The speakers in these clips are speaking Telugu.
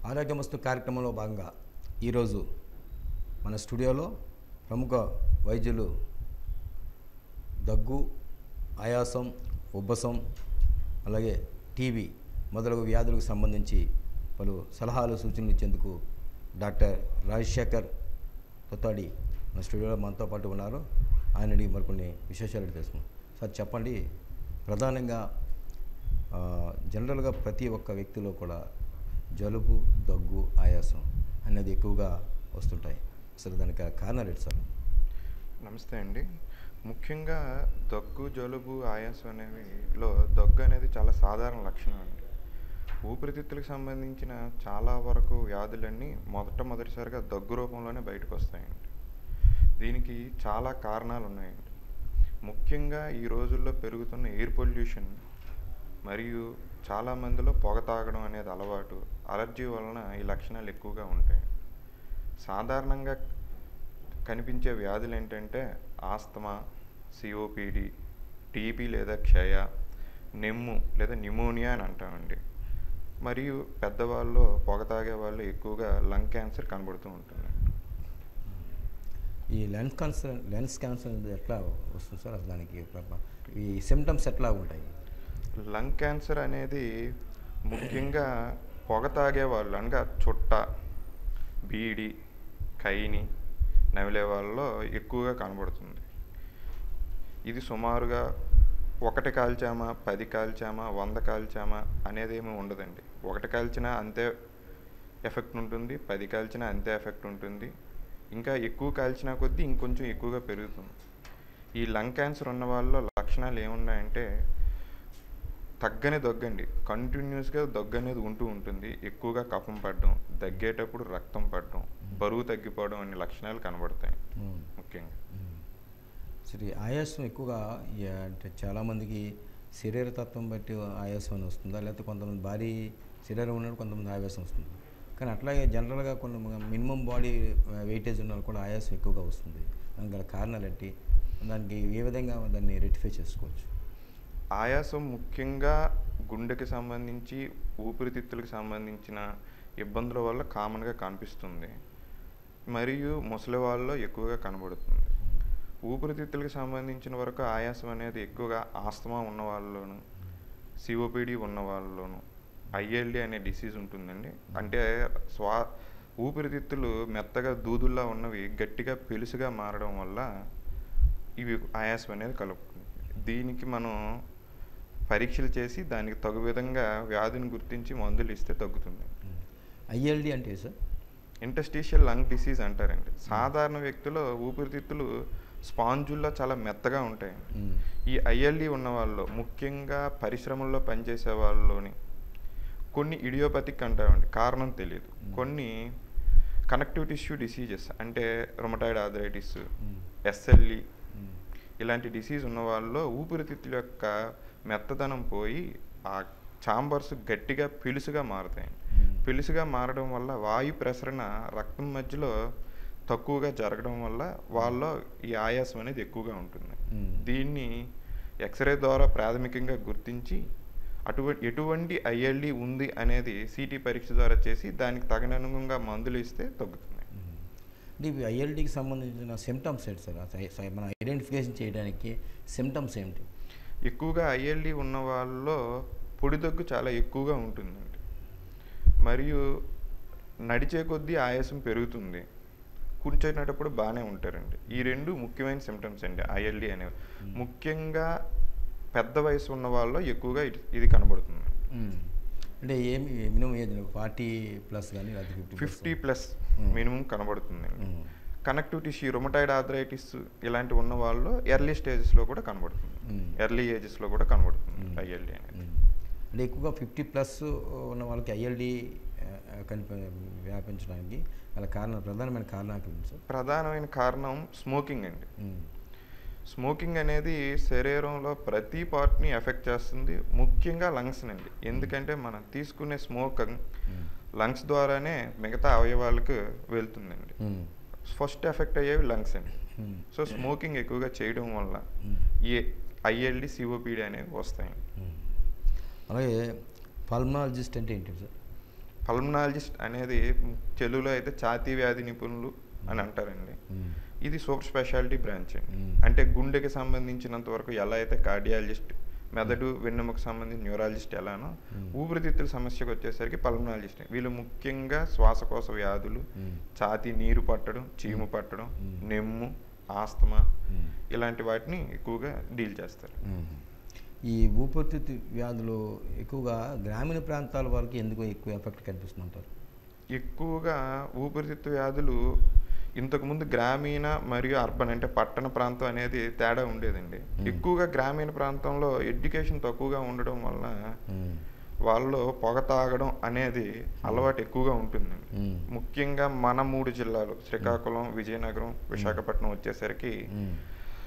ఆరోగ్యమస్తు కార్యక్రమంలో భాగంగా ఈరోజు మన స్టూడియోలో ప్రముఖ వైద్యులు దగ్గు ఆయాసం ఉబ్బసం అలాగే టీబీ మొదలగు వ్యాధులకు సంబంధించి పలు సలహాలు సూచనలు ఇచ్చేందుకు డాక్టర్ రాజశేఖర్ కొత్తాడి మన స్టూడియోలో మనతో పాటు ఉన్నారు ఆయన అడిగి మరికొన్ని విశేషాలు తెలుసుకున్నాం సార్ చెప్పండి ప్రధానంగా ఆ, జనరల్గా ప్రతి ఒక్క వ్యక్తిలో కూడా జలుబు దగ్గు ఆయాసం అనేది ఎక్కువగా వస్తుంటాయి అసలు దానికి కారణాలు ఏంటి సార్ నమస్తే అండి ముఖ్యంగా దగ్గు జలుబు ఆయాసం అనేవిలో దగ్గు అనేది చాలా సాధారణ లక్షణం అండి ఊపిరితిత్తులకు సంబంధించిన చాలా వరకు వ్యాధులన్నీ మొదట మొదటిసారిగా దగ్గు రూపంలోనే బయటకు వస్తాయండి దీనికి చాలా కారణాలు ఉన్నాయండి ముఖ్యంగా ఈ రోజుల్లో పెరుగుతున్న ఎయిర్ పొల్యూషన్ మరియు చాలా మందిలో పొగ తాగడం అనేది అలవాటు అలర్జీ వలన ఈ లక్షణాలు ఎక్కువగా ఉంటాయి సాధారణంగా కనిపించే వ్యాధులు ఏంటంటే ఆస్తమా సిఓపిడి టీబీ లేదా క్షయ నెమ్ము లేదా న్యూమోనియా అని అంటామండి మరియు పెద్దవాళ్ళు పొగ తాగే వాళ్ళు ఎక్కువగా లంగ్ క్యాన్సర్ కనబడుతూ ఉంటుంది ఈ లెన్స్ క్యాన్సర్ లెన్స్ క్యాన్సర్ అనేది ఎట్లా వస్తుంది సార్ అసలు దానికి ప్ర- ఈ సిమ్టమ్స్ ఎట్లా ఉంటాయి లంగ్ క్యాన్సర్ అనేది ముఖ్యంగా పొగ తాగే వాళ్ళు అనగా చుట్ట బీడి కైని నవిలే వాళ్ళలో ఎక్కువగా కనబడుతుంది ఇది సుమారుగా ఒకటి కాల్చామా పది కాల్చామా వంద కాల్చామా అనేది ఏమీ ఉండదండి ఒకటి కాల్చినా అంతే ఎఫెక్ట్ ఉంటుంది పది కాల్చినా అంతే ఎఫెక్ట్ ఉంటుంది ఇంకా ఎక్కువ కాల్చినా కొద్దీ ఇంకొంచెం ఎక్కువగా పెరుగుతుంది ఈ లంగ్ క్యాన్సర్ ఉన్న వాళ్ళలో లక్షణాలు ఏమున్నాయంటే తగ్గని దగ్గండి కంటిన్యూస్గా దగ్గు అనేది ఉంటూ ఉంటుంది ఎక్కువగా కఫం పడడం దగ్గేటప్పుడు రక్తం పడడం బరువు తగ్గిపోవడం అనే లక్షణాలు కనబడతాయి మ్మ్. ముఖ్యంగా మ్మ్. సరే ఆయాసం ఎక్కువగా ఈ అంటే చాలామందికి శరీరతత్వం బట్టి ఆయాసం అని వస్తుందా లేకపోతే కొంతమంది భారీ శరీరం ఉన్నప్పుడు కొంతమంది ఆయాసం వస్తుంది కానీ అట్లాగే జనరల్గా కొన్ని మినిమం బాడీ వెయిటేజ్ ఉన్న వాళ్ళు కూడా ఆయాసం ఎక్కువగా వస్తుంది దానికి గల కారణాలు ఏంటి దానికి ఏ విధంగా దాన్ని రెక్టిఫై చేసుకోవచ్చు ఆయాసం ముఖ్యంగా గుండెకి సంబంధించి ఊపిరితిత్తులకు సంబంధించిన ఇబ్బందుల వల్ల కామన్గా కనిపిస్తుంది మరియు ముసలి వాళ్ళలో ఎక్కువగా కనబడుతుంది ఊపిరితిత్తులకు సంబంధించిన వరకు ఆయాసం అనేది ఎక్కువగా ఆస్తమా ఉన్న వాళ్ళలోను సిఓపిడి ఉన్న వాళ్ళలోను ఐఎల్డి అనే డిసీజ్ ఉంటుందండి అంటే స్వా ఊపిరితిత్తులు మెత్తగా దూదుల్లా ఉన్నవి గట్టిగా పెలుసుగా మారడం వల్ల ఇవి ఆయాసం అనేది కలుపుతుంది దీనికి మనం పరీక్షలు చేసి దానికి తగు విధంగా వ్యాధిని గుర్తించి మందులు ఇస్తే తగ్గుతుంది ఐఎల్డి అంటే సార్ ఇంటస్టీషియల్ లంగ్ డిసీజ్ అంటారండి సాధారణ వ్యక్తిలో ఊపిరితిత్తులు స్పాంజుల్లో చాలా మెత్తగా ఉంటాయి మ్మ్. ఈ ఐఎల్డి ఉన్న వాళ్ళు ముఖ్యంగా పరిశ్రమల్లో పనిచేసే వాళ్ళలోని కొన్ని ఇడియోపతిక్ అంటామండి కారణం తెలియదు కొన్ని కనెక్టివ్ టిష్యూ డిసీజెస్ అంటే రొమటాయిడ్ ఆథరైటిస్ మ్మ్. ఎస్ఎల్ఈ మ్మ్. ఇలాంటి డిసీజ్ ఉన్న వాళ్ళలో ఊపిరితిత్తుల యొక్క మెత్తదనం పోయి ఆ చాంబర్స్ గట్టిగా పిలుసుగా మారుతాయి మ్మ్. పిలుసుగా మారడం వల్ల వాయు ప్రసరణ రక్తం మధ్యలో తక్కువగా జరగడం వల్ల వాళ్ళలో ఈ ఆయాసం అనేది ఎక్కువగా ఉంటుంది మ్మ్. దీన్ని ఎక్స్రే ద్వారా ప్రాథమికంగా గుర్తించి అటువంటి ఎటువంటి ఐఎల్డి ఉంది అనేది సిటీ పరీక్ష ద్వారా చేసి దానికి తగిననుగుణంగా మందులు ఇస్తే తగ్గుతుంది మ్మ్. అంటే ఇవి ఐఎల్డికి సంబంధించిన సిమ్టమ్స్ ఏంటి సార్ అసలు స- మనం ఐడెంటిఫికేషన్ చేయడానికి సిమ్టమ్స్ ఏంటి ఎక్కువగా ఐఎల్డి ఉన్న వాళ్ళలో పొడి దగ్గు చాలా ఎక్కువగా ఉంటుందండి మరియు నడిచే కొద్దీ ఆయాసం పెరుగుతుంది కూర్చునేటప్పుడు బాగానే ఉంటారండి ఈ రెండు ముఖ్యమైన సిమ్టమ్స్ అండి ఐఎల్డి అనేవి ముఖ్యంగా పెద్ద వయసు ఉన్న వాళ్ళలో ఎక్కువగా ఇది- ఇది కనబడుతుంది మ్మ్. అంటే ఏమి మినిమం ఏజ్ ఫార్టీ ప్లస్ కానీ లేకపోతే ఫిఫ్టీ ఫిఫ్టీ ప్లస్ మ్మ్. మినిమం కనబడుతుందండి మ్మ్. కనెక్టివ్ టిష్యూ రొమటైడ్ ఆథరైటిస్ ఇలాంటివి ఉన్న వాళ్ళు ఎర్లీ స్టేజెస్లో కూడా కనబడుతుంది మ్మ్. ఎర్లీ ఏజెస్లో కూడా కనబడుతుంది మ్మ్. ఐఎల్డి అనేది మ్మ్. అంటే ఎక్కువగా ఫిఫ్టీ ప్లస్ ఉన్న వాళ్ళకి ఐఎల్డి కనిప వ్యాపించడానికి గల కారణం ప్రధానమైన కారణాలు ఏంటి సార్ ప్రధానమైన కారణం స్మోకింగ్ అండి మ్మ్. స్మోకింగ్ అనేది శరీరంలో ప్రతి పార్ట్ని ఎఫెక్ట్ చేస్తుంది ముఖ్యంగా లంగ్స్ అండి ఎందుకంటే మనం తీసుకునే స్మోక్ మ్మ్. లంగ్స్ ద్వారానే మిగతా అవయవాలకు వెళ్తుందండి మ్మ్. ఫస్ట్ ఎఫెక్ట్ అయ్యేవి లంగ్స్ అండి మ్మ్. సో స్మోకింగ్ ఎక్కువగా చేయడం వల్ల మ్మ్. ఈ ఐఎల్డి సిఓపిడి అనేవి వస్తాయి మ్మ్. అలాగే పల్మనాలజిస్ట్ అంటే ఏంటి సార్ పల్మనాలజిస్ట్ అనేది తెలుగులో అయితే ఛాతీ వ్యాధి నిపుణులు అని అంటారండి మ్మ్. ఇది సూపర్ స్పెషాలిటీ బ్రాంచ్ అండి మ్మ్. అంటే గుండెకి సంబంధించినంత వరకు ఎలా అయితే కార్డియాలజిస్ట్ మెదడు వెన్నెముకు సంబంధించి న్యూరాలజిస్ట్ ఎలానో మ్మ్. ఊపిరితిత్తుల సమస్యకు వచ్చేసరికి పల్మనాలజిస్ట్ వీళ్ళు ముఖ్యంగా శ్వాసకోశ వ్యాధులు మ్మ్. ఛాతీ నీరు పట్టడం చీము పట్టడం మ్మ్. నెమ్ము ఆస్తమా మ్మ్. ఇలాంటి వాటిని ఎక్కువగా డీల్ చేస్తారు మ్మ్. ఈ ఊపిరితిత్తు వ్యాధులు ఎక్కువగా గ్రామీణ ప్రాంతాల వరకు ఎందుకు ఎక్కువ ఎఫెక్ట్ కనిపిస్తుంటారు ఎక్కువగా ఊపిరితిత్తు వ్యాధులు ఇంతకుముందు గ్రామీణ మరియు అర్బన్ అంటే పట్టణ ప్రాంతం అనేది తేడా ఉండేదండి మ్మ్. ఎక్కువగా గ్రామీణ ప్రాంతంలో ఎడ్యుకేషన్ తక్కువగా ఉండడం వలన మ్మ్. వాళ్ళలో పొగ తాగడం అనేది అలవాటు ఎక్కువగా ఉంటుందండి మ్మ్. ముఖ్యంగా మన మూడు జిల్లాలు శ్రీకాకుళం విజయనగరం విశాఖపట్నం వచ్చేసరికి మ్మ్.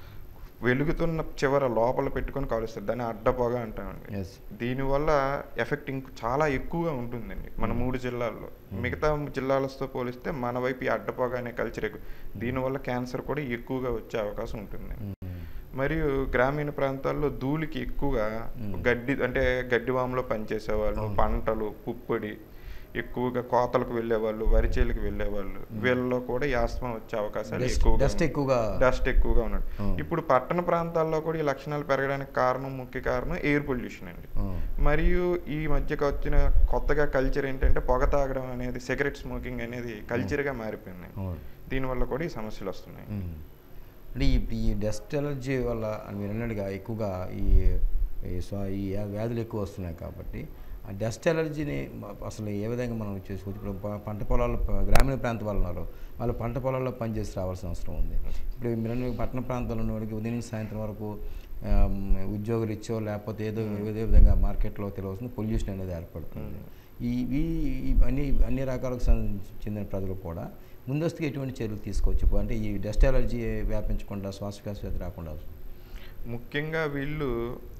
వెలుగుతున్న చివర లోపల పెట్టుకొని కాలుస్తారు దాన్ని అడ్డపొగ అంటామండి Yes. దీనివల్ల ఎఫెక్ట్ ఇంక చాలా ఎక్కువగా ఉంటుందండి మన మూడు జిల్లాల్లో మిగతా జిల్లాలతో పోలిస్తే మన వైపు ఈ అడ్డపొగ అనే కల్చర్ ఎక్కువ దీనివల్ల క్యాన్సర్ కూడా ఎక్కువగా వచ్చే అవకాశం ఉంటుంది మ్మ్. మరియు గ్రామీణ ప్రాంతాల్లో ధూళికి ఎక్కువగా మ్మ్. గడ్డి అంటే గడ్డి వాములో పనిచేసేవాళ్ళు అవును. పంటలు పుప్పొడి ఎక్కువగా కోతలకు వెళ్ళేవాళ్ళు వరిచేలకు వెళ్ళేవాళ్ళు వీళ్ళలో కూడా ఈ ఆస్తమా వచ్చే అవకాశాలు Dust- ఎక్కువగా dust ఉన్నాయి. ఎక్కువగా డస్ట్ ఎక్కువగా ఉన్నాడు అవును. ఇప్పుడు పట్టణ ప్రాంతాల్లో కూడా ఈ లక్షణాలు పెరగడానికి కారణం ముఖ్య కారణం ఎయిర్ పొల్యూషన్ అండి మ్మ్. మరియు ఈ మధ్యకి వచ్చిన కొత్తగా కల్చర్ ఏంటంటే పొగ తాగడం అనేది సిగరెట్ స్మోకింగ్ అనేది కల్చర్గా మారిపోయింది అవును. దీనివల్ల కూడా ఈ సమస్యలు వస్తున్నాయి మ్మ్. అంటే ఈ ఈ డస్ట్ ఎలర్జీ వల్ల అని మీరు అన్నట్టుగా ఎక్కువగా ఈ ఈ స్వ- ఈ వ్యాధులు ఎక్కువ వస్తున్నాయి కాబట్టి ఆ డస్ట్ ఎలర్జీని మ- అసలు ఏ విధంగా మనం చేసుకోవచ్చు ఇప్పుడు ప- పంట పొలాల్లో ప- గ్రామీణ ప్రాంత వాళ్ళు ఉన్నారు వాళ్ళు పంట పొలాల్లో పనిచేసి రావాల్సిన అవసరం ఉంది ఇప్పుడు మీరు అన్న పట్టణ ప్రాంతాల్లో ఉన్న వాడికి ఉదయం నుంచి సాయంత్రం వరకు ఆమ్, ఉద్యోగులు ఇచ్చో లేకపోతే ఏదో ఏదో విధంగా మార్కెట్లో తెలియవలసిన పొల్యూషన్ అనేది ఏర్పడుతుంది ఈ ఈ ఈ అన్ని అన్ని రకాలకు సం- చెందిన ప్రజలు కూడా ముందస్తుగా ఎటువంటి చర్యలు తీసుకోవచ్చు అంటే ఈ డస్ట్ ఎలర్జీ వ్యాపించకుండా శ్వాసకోశ వ్యాధి రాకుండా ముఖ్యంగా వీళ్ళు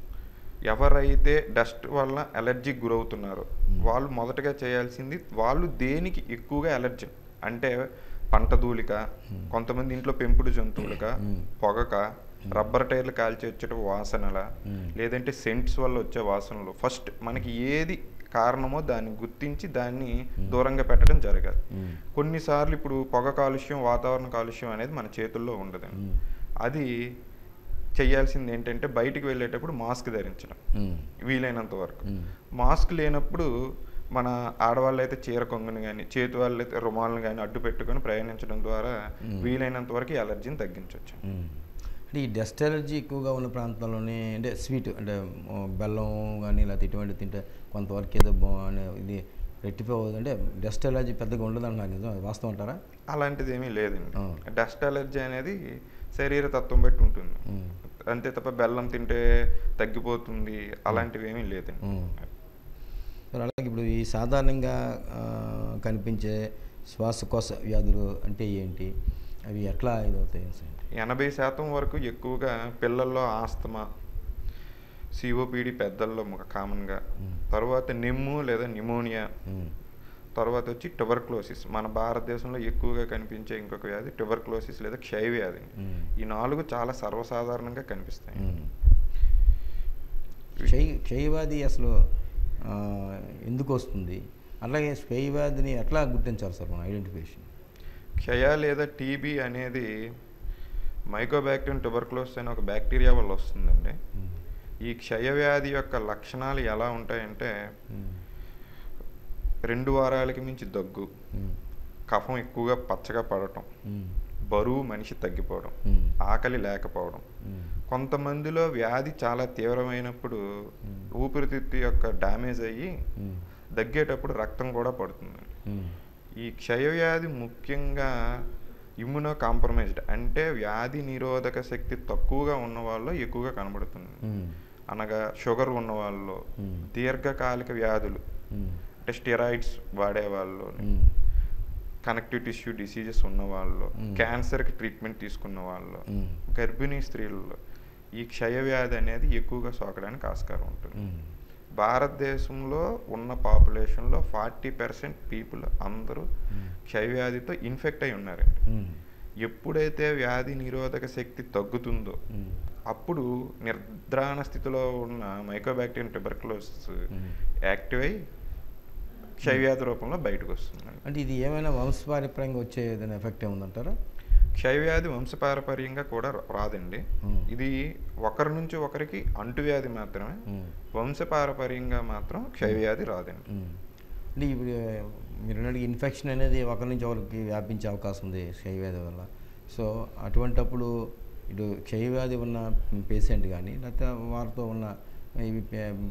ఎవరైతే డస్ట్ వల్ల అలర్జీకి గురవుతున్నారో వాళ్ళు మొదటగా చేయాల్సింది వాళ్ళు దేనికి ఎక్కువగా అలర్జీ అంటే పంట ధూళిక కొంతమంది ఇంట్లో పెంపుడు జంతువులక మ్మ్. పొగక రబ్బర్ టైర్లు కాల్చి వచ్చే వాసనల మ్మ్. లేదంటే సెంట్స్ వల్ల వచ్చే వాసనలు ఫస్ట్ మనకి ఏది కారణమో దాన్ని గుర్తించి దాన్ని దూరంగా పెట్టడం జరగాలి మ్మ్. కొన్నిసార్లు ఇప్పుడు పొగ కాలుష్యం వాతావరణ కాలుష్యం అనేది మన చేతుల్లో ఉండదండి మ్మ్. అది చేయాల్సింది ఏంటంటే బయటికి వెళ్ళేటప్పుడు మాస్క్ ధరించడం మ్మ్. వీలైనంత వరకు మ్మ్. మాస్క్ లేనప్పుడు మన ఆడవాళ్ళు అయితే చీర కొంగుని కానీ చేతి వాళ్ళు అయితే రుమాలను కానీ అడ్డు పెట్టుకొని ప్రయాణించడం ద్వారా మ్మ్. వీలైనంత వరకు ఈ అలర్జీని తగ్గించవచ్చు మ్మ్. అంటే ఈ డస్ట్ ఎలర్జీ ఎక్కువగా ఉన్న ప్రాంతాల్లోనే అంటే స్వీట్ అంటే ఆ, బెల్లం కానీ లేకపోతే ఇటువంటి తింటే కొంతవరకు ఏదో బా అనే ఇది రెట్టిపోవద్దు అంటే డస్ట్ ఎలర్జీ పెద్దగా ఉండదు అంటున్నారు నిజం అది వాస్తవం అంటారా అలాంటిది ఏమీ లేదండి ఆ. డస్ట్ అలర్జీ అనేది శరీర తత్వం బట్టి ఉంటుంది మ్మ్. అంతే తప్ప బెల్లం తింటే తగ్గిపోతుంది అలాంటివి ఏమీ లేదండి మ్మ్. మరి అలాగే ఇప్పుడు ఈ సాధారణంగా ఆ, కనిపించే శ్వాసకోశ వ్యాధులు అంటే ఏంటి అవి ఎట్లా ఇదవుతాయి అసలు? ఎనభై శాతం వరకు ఎక్కువగా పిల్లల్లో ఆస్తమా సిఓపిడి పెద్దల్లో కామన్గా మ్మ్. తర్వాత నిమ్ము లేదా నిమోనియా మ్మ్. తర్వాత వచ్చి ట్యూబర్క్లోసిస్ మన భారతదేశంలో ఎక్కువగా కనిపించే ఇంకొక వ్యాధి ట్యూబర్క్లోసిస్ లేదా క్షయ వ్యాధి మ్మ్. ఈ నాలుగు చాలా సర్వసాధారణంగా కనిపిస్తాయి మ్మ్. క్షయ క్షయవ్యాధి అసలు ఆ, ఎందుకు వస్తుంది అలాగే క్షయవ్యాధిని ఎట్లా గుర్తించాలి సార్ మనం ఐడెంటిఫికేషన్ క్షయ లేదా టీబీ అనేది మైకోబాక్టీరియం ట్యూబర్క్లోసిస్ అనే ఒక బ్యాక్టీరియా వల్ల వస్తుందండి ఈ క్షయ వ్యాధి యొక్క లక్షణాలు ఎలా ఉంటాయంటే రెండు వారాలకి మించి దగ్గు కఫం ఎక్కువగా పచ్చగా పడటం బరువు మనిషి తగ్గిపోవడం ఆకలి లేకపోవడం కొంతమందిలో వ్యాధి చాలా తీవ్రమైనప్పుడు ఊపిరితిత్తు యొక్క డ్యామేజ్ అయ్యి దగ్గేటప్పుడు రక్తం కూడా పడుతుంది ఈ క్షయవ్యాధి ముఖ్యంగా ఇమ్యునో కాంప్రమైజ్డ్ అంటే వ్యాధి నిరోధక శక్తి తక్కువగా ఉన్న వాళ్ళు ఎక్కువగా కనబడుతుంది అనగా షుగర్ ఉన్న వాళ్ళు దీర్ఘకాలిక వ్యాధులు అంటే స్టెరాయిడ్స్ వాడేవాళ్ళు కనెక్టివ్ టిష్యూ డిసీజెస్ ఉన్న వాళ్ళు Mm. క్యాన్సర్కి ట్రీట్మెంట్ తీసుకున్న వాళ్ళు గర్భిణీ స్త్రీలలో ఈ క్షయవ్యాధి అనేది ఎక్కువగా సోకడానికి ఆస్కారం ఉంటుంది భారతదేశంలో ఉన్న పాపులేషన్లో ఫార్టీ పర్సెంట్ పీపుల్ అందరూ క్షయవ్యాధితో ఇన్ఫెక్ట్ అయి ఉన్నారండి ఎప్పుడైతే వ్యాధి నిరోధక శక్తి తగ్గుతుందో అప్పుడు నిర్ధారణ స్థితిలో ఉన్న మైకోబాక్టీరియం ట్యూబర్క్లోసిస్ Mm. యాక్టివ్ అయి క్షయవ్యాధి రూపంలో బయటకు వస్తుందండి అంటే ఇది ఏమైనా వంశపారపర్యంగా వచ్చే ఏదైనా ఎఫెక్ట్ ఏముందంటారా క్షయవ్యాధి వంశపారపర్యంగా కూడా రా- రాదండి మ్మ్. ఇది ఒకరి నుంచి ఒకరికి అంటువ్యాధి మాత్రమే మ్మ్. వంశపారపర్యంగా మాత్రం క్షయవ్యాధి రాదండి మ్మ్. అంటే ఇప్పుడు మీరు అన్నట్టు ఇన్ఫెక్షన్ అనేది ఒకరి నుంచి ఒకరికి వ్యాపించే అవకాశం ఉంది క్షయవ్యాధి వల్ల సో అటువంటప్పుడు ఇటు క్షయవ్యాధి ఉన్న పేషెంట్ కానీ లేకపోతే వారితో ఉన్న ఇవి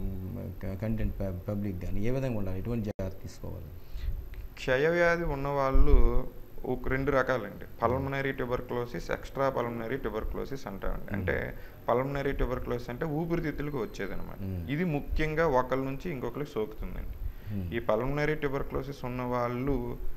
కంటెంట్ పబ్లిక్ కానీ ఏ విధంగా ఉండాలి ఎటువంటి జాగ్రత్త తీసుకోవాలి క్షయవ్యాధి ఉన్న వాళ్ళు ఒక రెండు రకాలండి pulmonary tuberculosis extra pulmonary tuberculosis అంటామండి అంటే పల్మనరీ ట్యూబర్క్లోసిస్ అంటే ఊపిరితిత్తులకు వచ్చేదన్నమాట మ్మ్. ఇది ముఖ్యంగా ఒకరి నుంచి ఇంకొకరికి సోకుతుందండి మ్మ్. ఈ పల్మనరీ ట్యూబర్క్లోసిస్ ఉన్న వాళ్ళు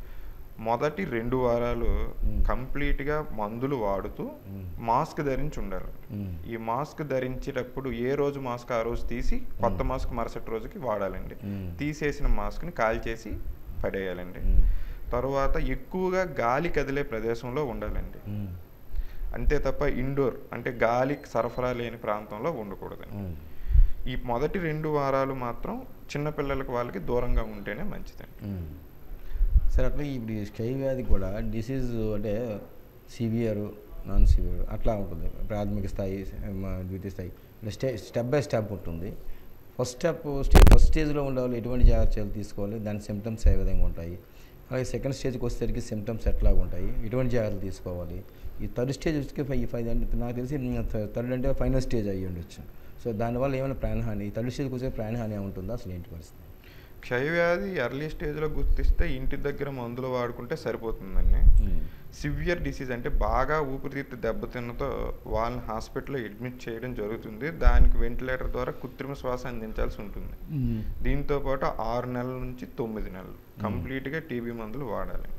మొదటి రెండు వారాలు మ్మ్. కంప్లీట్గా మందులు వాడుతూ మ్మ్. మాస్క్ ధరించి ఉండాలి మ్మ్. ఈ మాస్క్ ధరించేటప్పుడు ఏ రోజు మాస్క్ ఆ రోజు తీసి కొత్త మాస్క్ మరుసటి రోజుకి వాడాలండి మ్మ్. తీసేసిన మాస్క్ని కాల్చేసి పడేయాలండి మ్మ్. తరువాత ఎక్కువగా గాలి కదిలే ప్రదేశంలో ఉండాలండి మ్మ్. అంతే తప్ప ఇండోర్ అంటే గాలి సరఫరా లేని ప్రాంతంలో ఉండకూడదండి మ్మ్. ఈ మొదటి రెండు వారాలు మాత్రం చిన్నపిల్లలకి వాళ్ళకి దూరంగా ఉంటేనే మంచిదండి మ్మ్. సరే అట్లా ఇప్పుడు ఈ క్షయ వ్యాధి కూడా డిసీజ్ అంటే సివియర్ నాన్ సివియర్ అట్లా ఉంటుంది ప్రాథమిక స్థాయి మ- ద్వితీయ స్థాయి అంటే స్టే స్టెప్ బై స్టెప్ ఉంటుంది ఫస్ట్ స్టెప్ స్టే ఫస్ట్ స్టేజ్లో ఉండే వాళ్ళు ఎటువంటి జాగ్రత్తలు తీసుకోవాలి దాని సిమ్టమ్స్ ఏ విధంగా ఉంటాయి అలాగే సెకండ్ స్టేజ్కి వచ్చేసరికి సిమ్టమ్స్ ఎట్లా ఉంటాయి ఎటువంటి జాగ్రత్తలు తీసుకోవాలి ఈ థర్డ్ స్టేజ్ వచ్చి ఫైవ్ ఫైవ్ అంటే నాకు తెలిసి థర్డ్ అంటే ఫైనల్ స్టేజ్ అయ్యి ఉండొచ్చు సో దానివల్ల ఏమైనా ప్రాణహాని థర్డ్ స్టేజ్కి వచ్చే ప్రాణహాని ఏమైనా ఉంటుందా అసలు ఏంటి పరిస్థితి క్షయవ్యాధి ఎర్లీ స్టేజ్లో గుర్తిస్తే ఇంటి దగ్గర మందులు వాడుకుంటే సరిపోతుందండి సివియర్ డిసీజ్ అంటే బాగా ఊపిరితిత్తు దెబ్బతిన్నతో వాళ్ళని హాస్పిటల్లో అడ్మిట్ చేయడం జరుగుతుంది దానికి వెంటిలేటర్ ద్వారా కృత్రిమ శ్వాస అందించాల్సి ఉంటుంది దీంతో పాటు ఆరు నెలల నుంచి తొమ్మిది నెలలు కంప్లీట్గా టీబీ మందులు వాడాలి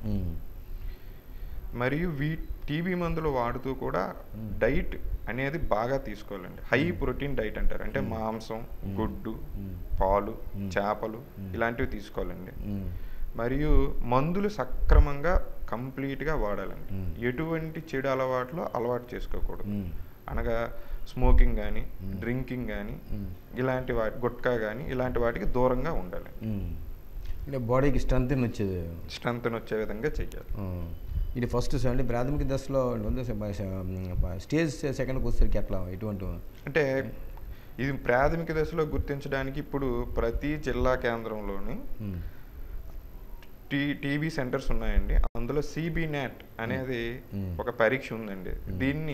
మరియు వీ టీబీ మందులు వాడుతూ కూడా మ్మ్. డైట్ అనేది బాగా తీసుకోవాలండి హై ప్రోటీన్ డైట్ అంటారు అంటే మాంసం మ్మ్. గుడ్డు మ్మ్. పాలు మ్మ్. చేపలు మ్మ్. ఇలాంటివి తీసుకోవాలండి మరియు మందులు సక్రమంగా కంప్లీట్గా వాడాలండి మ్మ్. ఎటువంటి చెడు అలవాట్లు అలవాటు చేసుకోకూడదు అనగా స్మోకింగ్ కానీ మ్మ్. డ్రింకింగ్ కానీ మ్మ్. ఇలాంటి వాటి గుట్కా కానీ ఇలాంటి వాటికి దూరంగా ఉండాలి అంటే బాడీకి స్ట్రెంత్ వచ్చేది స్ట్రెంత్ వచ్చే విధంగా చెయ్యాలి ఆ. ఇది ఫస్ట్ అంటే ప్రాథమిక దశలో ఉంది స్టేజ్ సెకండ్కి వచ్చేసరికి ఎట్లా ఎటువంటి అంటే ఇది ప్రాథమిక దశలో గుర్తించడానికి ఇప్పుడు ప్రతి జిల్లా కేంద్రంలోని ఉమ్, టీ టీబీ సెంటర్స్ ఉన్నాయండి అందులో సిబి నెట్ అనేది మ్మ్. ఒక పరీక్ష ఉందండి మ్మ్. దీన్ని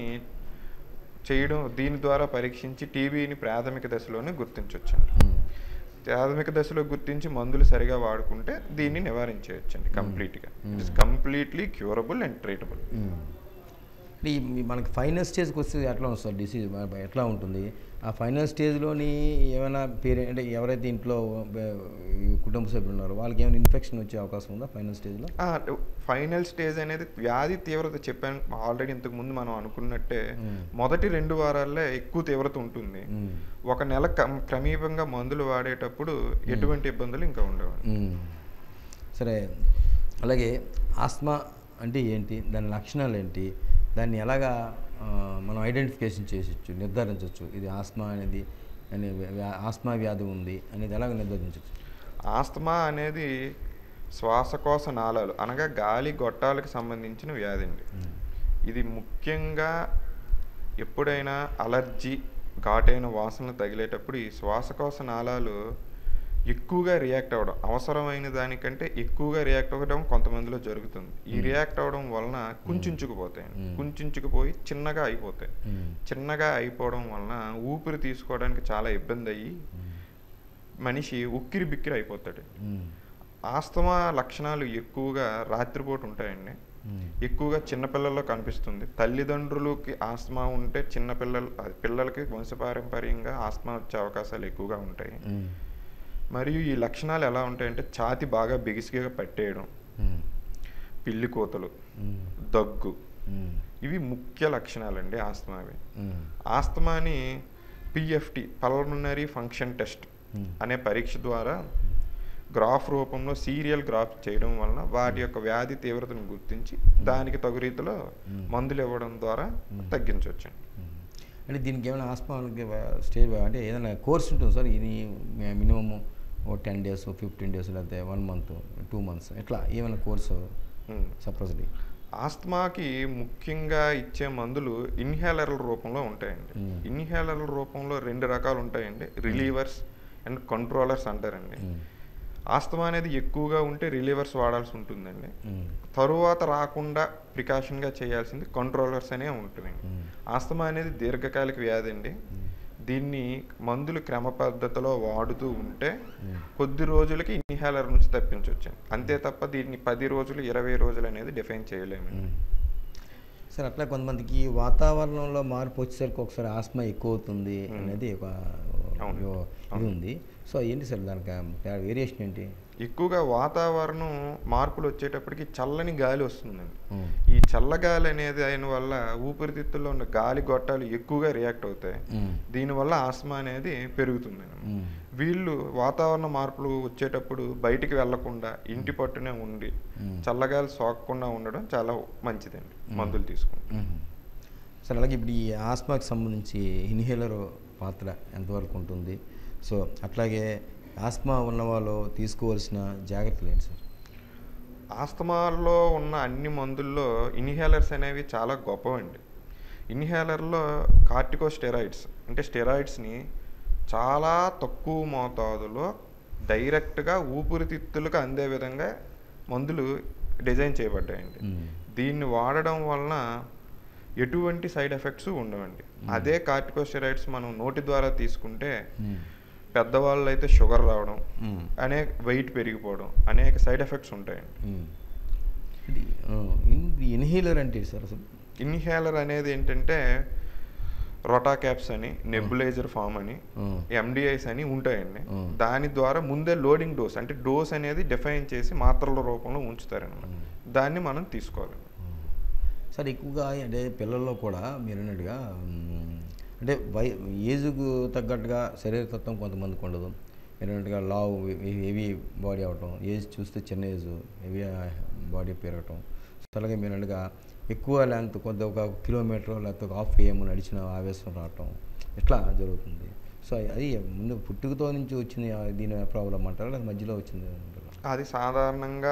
చేయడం దీని ద్వారా పరీక్షించి టీబీని ప్రాథమిక దశలోనే గుర్తించవచ్చండి ఉమ్, ప్రాథమిక దశలో గుర్తించి మందులు సరిగా వాడుకుంటే దీన్ని నివారించవచ్చండి కంప్లీట్గా మ్మ్. It's completely curable and treatable um. అంటే ఈ మీ- మనకి ఫైనల్ స్టేజ్కి వస్తే ఎట్లా వస్తుంది డిసీజ్ ఎట్లా ఉంటుంది ఆ ఫైనల్ స్టేజ్లోని ఏమైనా పేరే అంటే ఎవరైతే ఇంట్లో బ- ఈ కుటుంబ సభ్యులు ఉన్నారో వాళ్ళకి ఏమైనా ఇన్ఫెక్షన్ వచ్చే అవకాశం ఉందా ఫైనల్ స్టేజ్లో ఫైనల్ స్టేజ్ అనేది వ్యాధి తీవ్రత చెప్పాను ఆల్రెడీ ఇంతకు ముందు మనం అనుకున్నట్టే మ్మ్. మొదటి రెండు వారాల్లో ఎక్కువ తీవ్రత ఉంటుంది ఉమ్, ఒక నెల క్రమ- క్రమీపంగా మందులు వాడేటప్పుడు ఎటువంటి ఇబ్బందులు ఇంకా ఉండవు ఉమ్. సరే అలాగే ఆస్మా అంటే ఏంటి దాని లక్షణాలు ఏంటి దాన్ని ఎలాగా ఆ, మనం ఐడెంటిఫికేషన్ చేసొచ్చు నిర్ధారించవచ్చు ఇది ఆస్మా అనేది అనే వ్యా- ఆస్మా వ్యాధి ఉంది అనేది ఎలాగ నిర్ధారించవచ్చు ఆస్తమా అనేది శ్వాసకోశ నాళాలు అనగా గాలి గొట్టాలకు సంబంధించిన వ్యాధి అండి ఇది ముఖ్యంగా ఎప్పుడైనా అలర్జీ ఘాటైన వాసనలు తగిలేటప్పుడు ఈ శ్వాసకోశ నాళాలు ఎక్కువగా రియాక్ట్ అవ్వడం అవసరమైన దానికంటే ఎక్కువగా రియాక్ట్ అవ్వడం కొంతమందిలో జరుగుతుంది ఈ మ్మ్. రియాక్ట్ అవ్వడం వలన కుంచుకుపోతాయి మ్మ్. కుంచుకుపోయి చిన్నగా అయిపోతాయి ఉమ్, చిన్నగా అయిపోవడం వలన ఊపిరి తీసుకోవడానికి చాలా ఇబ్బంది అయ్యి ఉమ్, మనిషి ఉక్కిరి బిక్కిరి అయిపోతాడు ఉమ్, ఆస్తమా లక్షణాలు ఎక్కువగా రాత్రిపూట ఉంటాయండి ఉమ్, ఎక్కువగా చిన్నపిల్లల్లో కనిపిస్తుంది తల్లిదండ్రులకి ఆస్తమా ఉంటే చిన్నపిల్లలు అది పిల్లలకి వంశపారంపర్యంగా ఆస్తమా వచ్చే అవకాశాలు ఎక్కువగా ఉంటాయి ఉమ్, మరియు ఈ లక్షణాలు ఎలా ఉంటాయంటే ఛాతి బాగా బిగిసిగా పట్టేయడం ఉమ్, పిల్లి కోతలు ఉమ్, దగ్గు ఉమ్, ఇవి ముఖ్య లక్షణాలండి ఆస్తమావి ఉమ్, ఆస్తమాని పిఎఫ్టి పల్మనరీ ఫంక్షన్ టెస్ట్ ఉమ్, అనే పరీక్ష ద్వారా గ్రాఫ్ రూపంలో సీరియల్ గ్రాఫ్ చేయడం వలన వాటి యొక్క వ్యాధి తీవ్రతను గుర్తించి దానికి తగు రీతిలో మ్మ్. మందులు ఇవ్వడం ద్వారా మ్మ్. తగ్గించవచ్చు ఉమ్. అంటే దీనికి ఏమైనా ఆస్మాకి స్టేజ్ అంటే ఏదైనా కోర్స్ ఉంటుంది సార్ ఇది మినిమమ్ ఓ టెన్ డేస్ ఫిఫ్టీన్ డేస్ లేకపోతే వన్ మంత్ టూ మంత్స్ ఇట్లా ఏమైనా కోర్సు ఉమ్. సపోజ్లీ ఆస్తమాకి ముఖ్యంగా ఇచ్చే మందులు ఇన్హేలర్ల రూపంలో ఉంటాయండి మ్మ్. ఇన్హేలర్ల రూపంలో రెండు రకాలు ఉంటాయండి రిలీవర్స్ అండ్ కంట్రోలర్స్ అంటారండి ఆస్తమా అనేది ఎక్కువగా ఉంటే రిలీవర్స్ వాడాల్సి ఉంటుందండి తరువాత రాకుండా ప్రికాషన్గా చేయాల్సింది కంట్రోలర్స్ అనే ఉంటుందండి ఆస్తమా అనేది దీర్ఘకాలిక వ్యాధి అండి దీన్ని మందులు క్రమ పద్ధతిలో వాడుతూ ఉంటే కొద్ది రోజులకి ఇన్హేలర్ నుంచి తప్పించవచ్చు అంతే తప్ప దీన్ని పది రోజులు ఇరవై రోజులు అనేది డిఫైన్ చేయలేము సార్ అట్లా కొంతమందికి వాతావరణంలో మార్పు వచ్చేసరికి ఒకసారి ఆస్మా ఎక్కువ అవుతుంది అనేది ఒక అవును. యో- ఇది ఉంది సో ఏంటి సార్ దానికి వేరియేషన్ ఏంటి ఎక్కువగా వాతావరణం మార్పులు వచ్చేటప్పటికి చల్లని గాలి వస్తుందండి ఉమ్. ఈ చల్లగాలి అనేది అయిన వల్ల ఊపిరితిత్తుల్లో ఉన్న గాలి గొట్టాలు ఎక్కువగా రియాక్ట్ అవుతాయి ఉమ్. దీనివల్ల ఆస్మా అనేది పెరుగుతుంది ఉమ్. వీళ్ళు వాతావరణ మార్పులు వచ్చేటప్పుడు బయటికి వెళ్లకుండా ఇంటి పట్టునే ఉండి మ్మ్. చల్లగాలి సోకకుండా ఉండడం చాలా మంచిదండి మందులు తీసుకుంటే మ్మ్. సరే అలాగే ఇప్పుడు ఈ ఆస్మాకి సంబంధించి ఇన్హేలర్ పాత్ర ఎంతవరకు ఉంటుంది సో అట్లాగే ఆస్మా ఉన్న వాళ్ళు తీసుకోవాల్సిన జాగ్రత్తలు ఏంటి సార్ ఆస్తమాలో ఉన్న అన్ని మందుల్లో ఇన్హేలర్స్ అనేవి చాలా గొప్పవండి ఇన్హేలర్లో కార్టికో స్టెరాయిడ్స్ అంటే స్టెరాయిడ్స్ని చాలా తక్కువ మోతాదులో డైరెక్ట్గా ఊపిరితిత్తులకు అందే విధంగా మందులు డిజైన్ చేయబడ్డాయండి మ్మ్. దీన్ని వాడడం వలన ఎటువంటి సైడ్ ఎఫెక్ట్స్ ఉండవండి అదే కార్టికోస్టెరాయిడ్స్ మనం నోటి ద్వారా తీసుకుంటే మ్మ్. పెద్దవాళ్ళు అయితే షుగర్ రావడం మ్మ్. అనేక వెయిట్ పెరిగిపోవడం అనేక సైడ్ ఎఫెక్ట్స్ ఉంటాయండి మ్మ్. ఇది ఆ, ఇన్- ఇది ఇన్హేలర్ అంటే ఏంటి సార్ అసలు ఇన్హేలర్ అనేది ఏంటంటే రొటా క్యాప్స్ అని నెబులైజర్ ఫామ్ అని మ్మ్. ఎండిఐస్ అని ఉంటాయండి మ్మ్. దాని ద్వారా ముందే లోడింగ్ డోస్ అంటే డోస్ అనేది డిఫైన్ చేసి మాత్రల రూపంలో ఉంచుతారనమాట దాన్ని మనం తీసుకోవాలి సార్ ఎక్కువగా అంటే పిల్లల్లో కూడా మీరు అన్నట్టుగా మ్, అంటే వై ఏజ్కు తగ్గట్టుగా శరీరతత్వం కొంతమందికి ఉండదు మీరు అన్నట్టుగా లావ్ హెవీ బాడీ అవటం ఏజ్ చూస్తే చిన్న ఏజ్ హెవీ బాడీ పెరగటం సో అలాగే మీరు అన్నట్టుగా ఎక్కువ లెంత్ కొంత ఒక కిలోమీటర్ లేకపోతే ఒక హాఫ్ ఏఎం నడిచిన ఆవేశం రావటం ఇట్లా జరుగుతుంది సో అది ముందు పుట్టుకతో నుంచి వచ్చింది ఆ దీని ప్రాబ్లం అంటారా లేదా మధ్యలో వచ్చింది అంటారా అది సాధారణంగా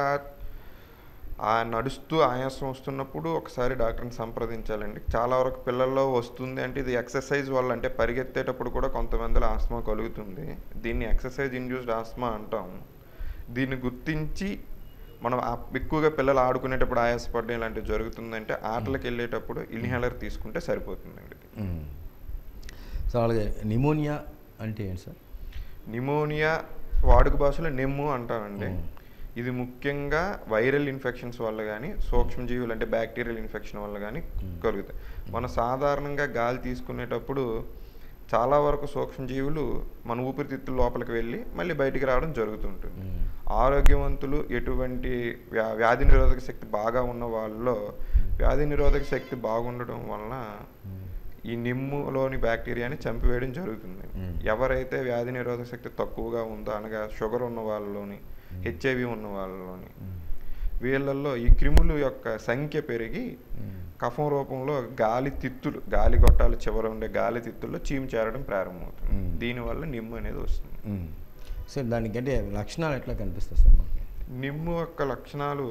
ఆ నడుస్తూ ఆయాసం వస్తున్నప్పుడు ఒకసారి డాక్టర్ని సంప్రదించాలండి చాలా వరకు పిల్లల్లో వస్తుంది అంటే ఇది ఎక్సర్సైజ్ వల్ల అంటే పరిగెత్తేటప్పుడు కూడా కొంతమందిలో ఆస్మా కలుగుతుంది దీన్ని ఎక్సర్సైజ్ ఇండ్యూస్డ్ ఆస్మా అంటాం దీన్ని గుర్తించి మనం ఆ- ఎక్కువగా పిల్లలు ఆడుకునేటప్పుడు ఆయాసపడడం ఇలాంటివి జరుగుతుందంటే ఆటలకు వెళ్ళేటప్పుడు ఇన్హేలర్ తీసుకుంటే సరిపోతుందండి మ్. సో అలాగే నిమోనియా అంటే ఏంటి సార్ నిమోనియా వాడుక భాషలో నెమ్ము అంటామండి మ్మ్. ఇది ముఖ్యంగా వైరల్ ఇన్ఫెక్షన్స్ వల్ల కానీ సూక్ష్మజీవులు అంటే బ్యాక్టీరియల్ ఇన్ఫెక్షన్ వల్ల కానీ కలుగుతాయి మనం సాధారణంగా గాలి తీసుకునేటప్పుడు చాలా వరకు సూక్ష్మజీవులు మన ఊపిరితిత్తుల లోపలికి వెళ్ళి మళ్ళీ బయటికి రావడం జరుగుతుంటుంది మ్మ్. ఆరోగ్యవంతులు ఎటువంటి వ్యా వ్యాధి నిరోధక శక్తి బాగా ఉన్న వాళ్ళలో వ్యాధి నిరోధక శక్తి బాగుండడం వలన ఈ నిమ్ములోని బ్యాక్టీరియాని చంపివేయడం జరుగుతుంది మ్మ్. ఎవరైతే వ్యాధి నిరోధక శక్తి తక్కువగా ఉందో అనగా షుగర్ ఉన్న వాళ్ళలోని హెచ్ఐవి ఉన్న వాళ్ళలోని వీళ్ళల్లో ఈ క్రిముల యొక్క సంఖ్య పెరిగి మ్మ్. కఫం రూపంలో గాలి తిత్తులు గాలి గొట్టాలు చివర ఉండే గాలి తిత్తుల్లో చీము చేరడం ప్రారంభమవుతుంది మ్మ్. దీనివల్ల నిమ్ము అనేది వస్తుంది మ్మ్. సార్ దానికి అంటే లక్షణాలు ఎట్లా కనిపిస్తాయి సార్ మనకి నిమ్ము యొక్క లక్షణాలు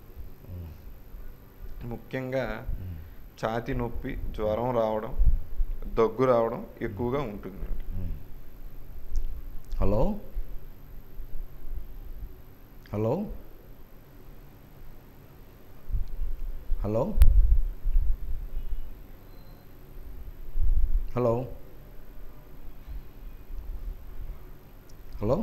ముఖ్యంగా ఛాతి నొప్పి జ్వరం రావడం దగ్గు రావడం ఎక్కువగా ఉంటుందండి మ్మ్. Hello hello hello hello hello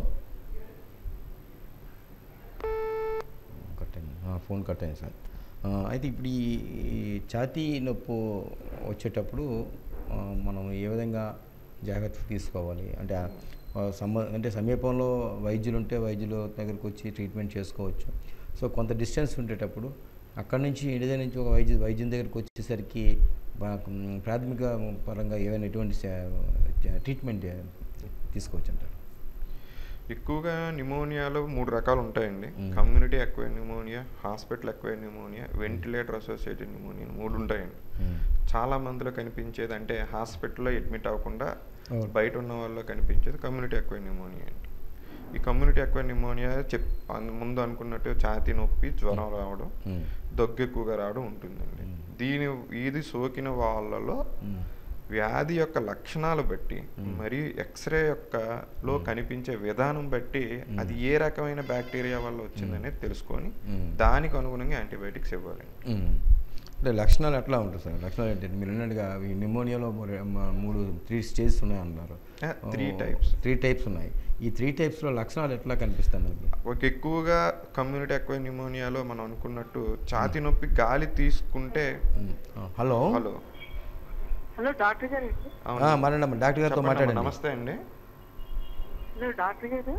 cut అయింది ఆ, ఫోన్ కట్ అయింది సార్ ఆ, అయితే ఇప్పుడు ఈ ఈ ఛాతీ నొప్పి వచ్చేటప్పుడు ఆ, మనం ఏ విధంగా జాగ్రత్త తీసుకోవాలి అంటే ఆ, ఆ, సంబ అంటే సమీపంలో వైద్యులు ఉంటే వైద్యుల దగ్గరికి వచ్చి ట్రీట్మెంట్ చేసుకోవచ్చు సో కొంత డిస్టెన్స్ ఉండేటప్పుడు అక్కడి నుంచి ఇంటి దగ్గర నుంచి ఒక వైద్య వైద్యం దగ్గరికి వచ్చేసరికి బా- మ్, ప్రాథమిక పరంగా ఏమైనా ఎటువంటి స- ట్రీట్మెంట్ తీసుకోవచ్చు అంటారు ఎక్కువగా న్యూమోనియాలో మూడు రకాలు ఉంటాయండి మ్మ్. Community acquire pneumonia hospital acquire pneumonia ventilator associated pneumonia మూడు ఉంటాయండి మ్. చాలా మందిలో కనిపించేది అంటే హాస్పిటల్లో అడ్మిట్ అవ్వకుండా అవును. బయట ఉన్న వాళ్ళలో కనిపించేది కమ్యూనిటీ ఎక్వైర్ న్యూమోనియా అండి ఈ కమ్యూనిటీ ఎక్కువ నిమోనియా చెప్ అన్- ముందు అనుకున్నట్టు ఛాతీ నొప్పి జ్వరం రావడం మ్మ్. దగ్గు ఎక్కువగా రావడం ఉంటుందండి దీని ఇది సోకిన వాళ్ళలో మ్మ్. వ్యాధి యొక్క లక్షణాలు బట్టి మరియు ఎక్స్రే యొక్క లో కనిపించే విధానం బట్టి అది ఏ రకమైన బ్యాక్టీరియా వల్ల వచ్చిందనేది తెలుసుకొని మ్మ్. దానికి అనుగుణంగా యాంటీబయాటిక్స్ ఇవ్వాలండి మ్మ్. అంటే లక్షణాలు ఎట్లా ఉంటాయి సార్ లక్షణాలు ఏంటంటే మీరు అన్నట్టుగా ఈ నిమోనియాలో మరి మ- మూడు త్రీ స్టేజెస్ ఉన్నాయి అన్నారు ఆ, three types. త్రీ టైప్స్ ఉన్నాయి ఈ త్రీ టైప్స్లో లక్షణాలు ఎట్లా కనిపిస్తాయి మనకి ఒక ఎక్కువగా కమ్యూనిటీ ఎక్కువ న్యూమోనియాలో మనం అనుకున్నట్టు ఛాతీ నొప్పి గాలి తీసుకుంటే మ్మ్. ఆ, హలో హలో హలో డాక్టర్ గారు అండి అవును. ఆ, మాట్లాడమ్మా డాక్టర్ గారితో చెప్పండి అమ్మా, మాట్లాడండి నమస్తే అండి హలో డాక్టర్ గారు